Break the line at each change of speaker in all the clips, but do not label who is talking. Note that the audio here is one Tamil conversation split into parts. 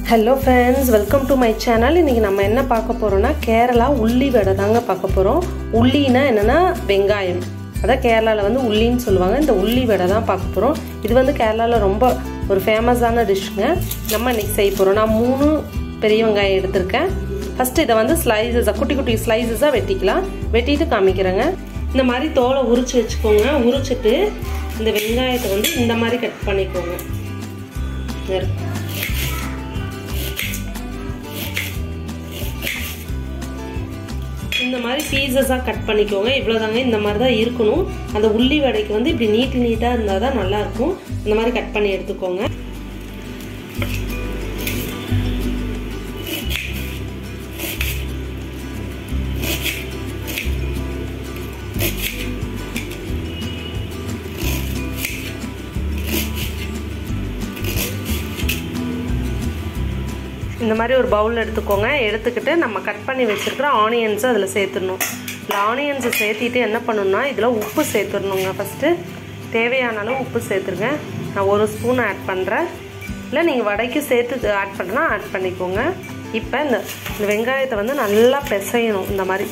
hello friends welcome to my channel இன்றைக்கி நம்ம என்ன பார்க்க போகிறோம்னா கேரளா உள்ளி வடை தாங்க பார்க்க போகிறோம் உள்ளினா என்னென்னா வெங்காயம் அதான் கேரளாவில் வந்து உள்ளின்னு சொல்லுவாங்க இந்த உள்ளி வடை தான் பார்க்க போகிறோம் இது வந்து கேரளாவில் ரொம்ப ஒரு ஃபேமஸான டிஷ்ஷுங்க நம்ம இன்றைக்கி செய்ய போகிறோம் நான் மூணு பெரிய வெங்காயம் எடுத்திருக்கேன் ஃபஸ்ட்டு இதை வந்து ஸ்லைசஸாக குட்டி குட்டி ஸ்லைசஸாக வெட்டிக்கலாம் வெட்டிட்டு காமிக்கிறேங்க இந்த மாதிரி தோலை உரிச்சு வச்சுக்கோங்க உரிச்சிட்டு இந்த வெங்காயத்தை வந்து இந்த மாதிரி கட் பண்ணிக்கோங்க இந்த மாதிரி பீசஸாக கட் பண்ணிக்கோங்க இவ்வளோதாங்க இந்த மாதிரி தான் இருக்கணும் அந்த உள்ளி வடைக்கு வந்து இப்படி நீட்டு நீட்டாக இருந்தால் தான் நல்லாயிருக்கும் இந்த மாதிரி கட் பண்ணி எடுத்துக்கோங்க இந்த மாதிரி ஒரு பவுல் எடுத்துக்கோங்க எடுத்துக்கிட்டு நம்ம கட் பண்ணி வச்சுருக்கிற ஆனியன்ஸை அதில் சேர்த்துடணும் இல்லை ஆனியன்ஸை சேர்த்திட்டு என்ன பண்ணணும்னா இதில் உப்பு சேர்த்துடணுங்க ஃபஸ்ட்டு தேவையான அளவு உப்பு சேர்த்துருங்க நான் ஒரு ஸ்பூன் ஆட் பண்ணுறேன் இல்லை நீங்கள் வடைக்கு சேர்த்து ஆட் பண்ணுறனா ஆட் பண்ணிக்கோங்க இப்போ இந்த இந்த வெங்காயத்தை வந்து நல்லா பிசையணும் இந்த மாதிரி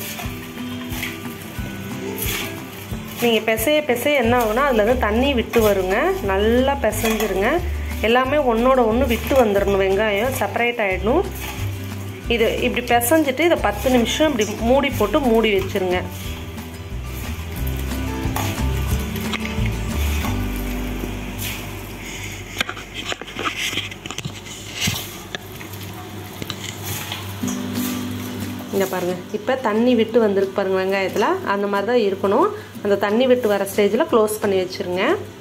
நீங்கள் பிசைய பிசைய என்ன ஆகுனா அதில் வந்து தண்ணி விட்டு வருங்க நல்லா பிசைஞ்சிருங்க எல்லாமே ஒன்றோட ஒன்று விட்டு வந்துடணும் வெங்காயம் செப்பரேட் ஆகிடணும் இது இப்படி பிசைஞ்சிட்டு இதை பத்து நிமிஷம் இப்படி மூடி போட்டு மூடி வச்சுருங்க இங்கே பாருங்கள் இப்போ தண்ணி விட்டு வந்திருக்கு பாருங்கள் வெங்காயத்தில் அந்த மாதிரி தான் இருக்கணும் அந்த தண்ணி விட்டு வர ஸ்டேஜில் க்ளோஸ் பண்ணி வச்சுருங்க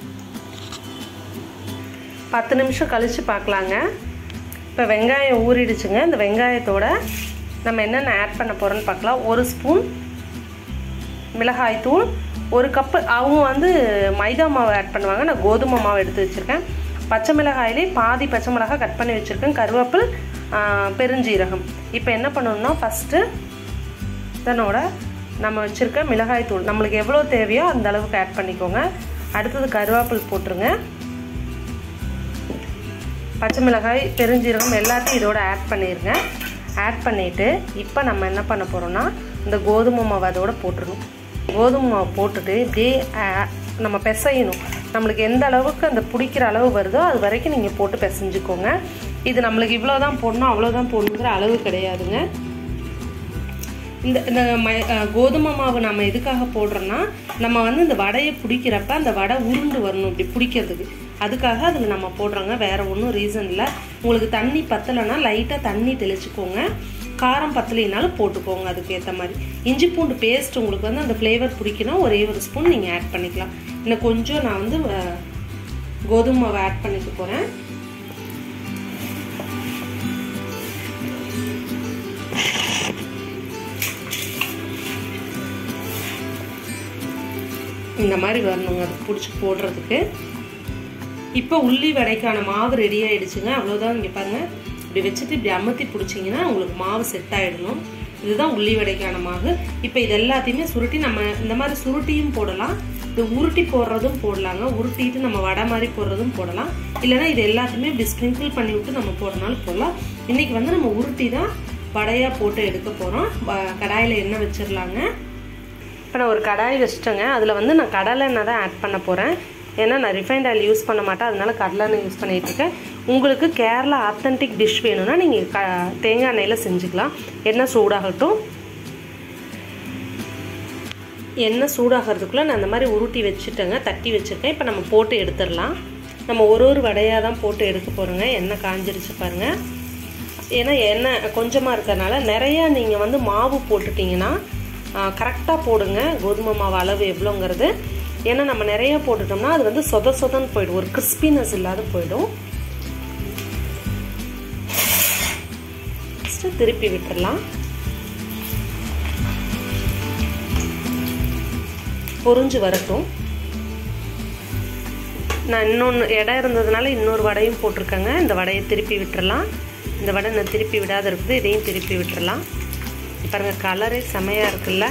பத்து நிமிஷம் கழித்து பார்க்கலாங்க இப்போ வெங்காயம் ஊறிடுச்சுங்க இந்த வெங்காயத்தோட நம்ம என்னென்ன ஆட் பண்ண போகிறோன்னு பார்க்கலாம் ஒரு ஸ்பூன் மிளகாய் தூள் ஒரு கப்பு அவங்க வந்து மைதா மாவு ஆட் பண்ணுவாங்க நான் கோதுமை மாவு எடுத்து வச்சுருக்கேன் பச்சை மிளகாயிலே பாதி பச்சை மிளகாய் கட் பண்ணி வச்சுருக்கேன் கருவேப்பில் பெருஞ்சீரகம் இப்போ என்ன பண்ணணும்னா ஃபஸ்ட்டு இதனோட நம்ம வச்சுருக்க மிளகாய் தூள் நம்மளுக்கு எவ்வளோ தேவையோ அந்த அளவுக்கு ஆட் பண்ணிக்கோங்க அடுத்தது கருவேப்பில் போட்டுருங்க பச்சை மிளகாய் பெருஞ்சீரகம் எல்லாத்தையும் இதோட ஆட் பண்ணிடுங்க ஆட் பண்ணிவிட்டு இப்போ நம்ம என்ன பண்ண போகிறோம்னா இந்த கோதுமை மாவு அதோட போட்டுருணும் கோதுமை மாவு போட்டுட்டு இப்படியே நம்ம பிசையணும் நம்மளுக்கு எந்த அளவுக்கு அந்த பிடிக்கிற அளவு வருதோ அது வரைக்கும் நீங்கள் போட்டு பிசைஞ்சுக்கோங்க இது நம்மளுக்கு இவ்வளோ தான் போடணும் அவ்வளோதான் போடணுங்கிற அளவு கிடையாதுங்க இந்த இந்த ம கோதுமை மாவு நம்ம எதுக்காக போடுறோன்னா நம்ம வந்து இந்த வடையை பிடிக்கிறப்ப அந்த வடை உருண்டு வரணும் இப்படி பிடிக்கிறதுக்கு அதுக்காக அதில் நம்ம போடுறோங்க வேறு ஒன்றும் ரீசன் இல்லை உங்களுக்கு தண்ணி பத்தலைன்னா லைட்டாக தண்ணி தெளிச்சுக்கோங்க காரம் பத்தலைனாலும் போட்டுக்கோங்க அதுக்கு ஏற்ற மாதிரி இஞ்சி பூண்டு பேஸ்ட் உங்களுக்கு வந்து அந்த ஃப்ளேவர் பிடிக்கணும் ஒரே ஒரு ஸ்பூன் நீங்கள் ஆட் பண்ணிக்கலாம் இன்னும் கொஞ்சம் நான் வந்து கோதுமை மாவை ஆட் பண்ணிக்க போகிறேன் இந்த மாதிரி வரணுங்க அது பிடிச்சி போடுறதுக்கு இப்போ உள்ளி வடைக்கான மாவு ரெடி ஆகிடுச்சுங்க அவ்வளோதான் இங்கே பாருங்கள் இப்படி வச்சுட்டு இப்படி அமர்த்தி பிடிச்சிங்கன்னா உங்களுக்கு மாவு செட் ஆகிடணும் இதுதான் உள்ளி வடைக்கான மாவு இப்போ இது எல்லாத்தையுமே சுருட்டி நம்ம இந்த மாதிரி சுருட்டியும் போடலாம் இது உருட்டி போடுறதும் போடலாங்க உருட்டிட்டு நம்ம வடை மாதிரி போடுறதும் போடலாம் இல்லைனா இது எல்லாத்தையுமே இப்படி ஸ்ப்ரிங்கிள் பண்ணி விட்டு நம்ம போடனாலும் போடலாம் இன்றைக்கி வந்து நம்ம உருட்டி தான் வடையாக போட்டு எடுக்க போகிறோம் கடாயில் எண்ணெய் வச்சிடலாங்க இப்போ நான் ஒரு கடாய் வச்சுட்டேங்க அதில் வந்து நான் கடலை எண்ணெய் தான் ஆட் பண்ண போகிறேன் ஏன்னா நான் ரிஃபைண்ட் ஆயில் யூஸ் பண்ண மாட்டேன் அதனால கடலை எண்ணெய் யூஸ் பண்ணிகிட்டு இருக்கேன் உங்களுக்கு கேரளா ஆத்தன்டிக் டிஷ் வேணும்னா நீங்கள் க தேங்காய் எண்ணெயில் செஞ்சுக்கலாம் எண்ணெய் சூடாகட்டும் எண்ணெய் சூடாகிறதுக்குள்ளே நான் அந்த மாதிரி உருட்டி வச்சுட்டேங்க தட்டி வச்சுருக்கேன் இப்போ நம்ம போட்டு எடுத்துடலாம் நம்ம ஒரு ஒரு வடையாக தான் போட்டு எடுக்க போகிறோங்க எண்ணெய் காஞ்சிருச்சு பாருங்கள் ஏன்னா எண்ணெய் கொஞ்சமாக இருக்கிறதுனால நிறையா நீங்கள் வந்து மாவு போட்டுட்டிங்கன்னா கரெக்டாக போடுங்க கோதுமை மாவு அளவு எவ்வளோங்கிறது ஏன்னா நம்ம நிறைய போட்டுட்டோம்னா அது வந்து சொத சொதன்னு போயிடும் ஒரு கிறிஸ்பினஸ் இல்லாத போயிடும் ஃபஸ்ட்டு திருப்பி விட்டுடலாம் பொறிஞ்சு வரட்டும் நான் இன்னொன்று இடம் இருந்ததுனால இன்னொரு வடையும் போட்டிருக்கேங்க இந்த வடையை திருப்பி விட்டுறலாம் இந்த வடை நான் திருப்பி விடாத இருக்குது இதையும் திருப்பி விட்டுறலாம் பாருங்கள் கலரே செமையாக இருக்குல்ல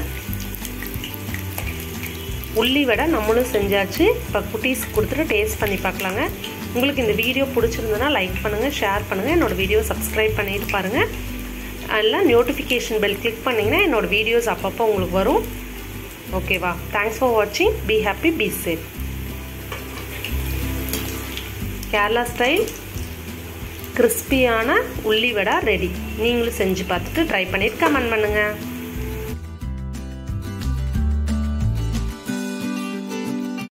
உள்ளி வடை நம்மளும் செஞ்சாச்சு இப்போ குட்டீஸ் கொடுத்துட்டு டேஸ்ட் பண்ணி பார்க்கலாங்க உங்களுக்கு இந்த வீடியோ பிடிச்சிருந்ததுன்னா லைக் பண்ணுங்கள் ஷேர் பண்ணுங்கள் என்னோடய வீடியோ சப்ஸ்கிரைப் பண்ணிட்டு பாருங்கள் அதில் நோட்டிஃபிகேஷன் பெல் கிளிக் பண்ணிங்கன்னா என்னோடய வீடியோஸ் அப்பப்போ உங்களுக்கு வரும் ஓகேவா தேங்க்ஸ் ஃபார் வாட்சிங் be happy be safe Kerala style கிறிஸ்பியான உள்ளி வடை ரெடி நீங்களும் செஞ்சு பார்த்துட்டு ட்ரை பண்ணிட்டு கமெண்ட் பண்ணுங்கள்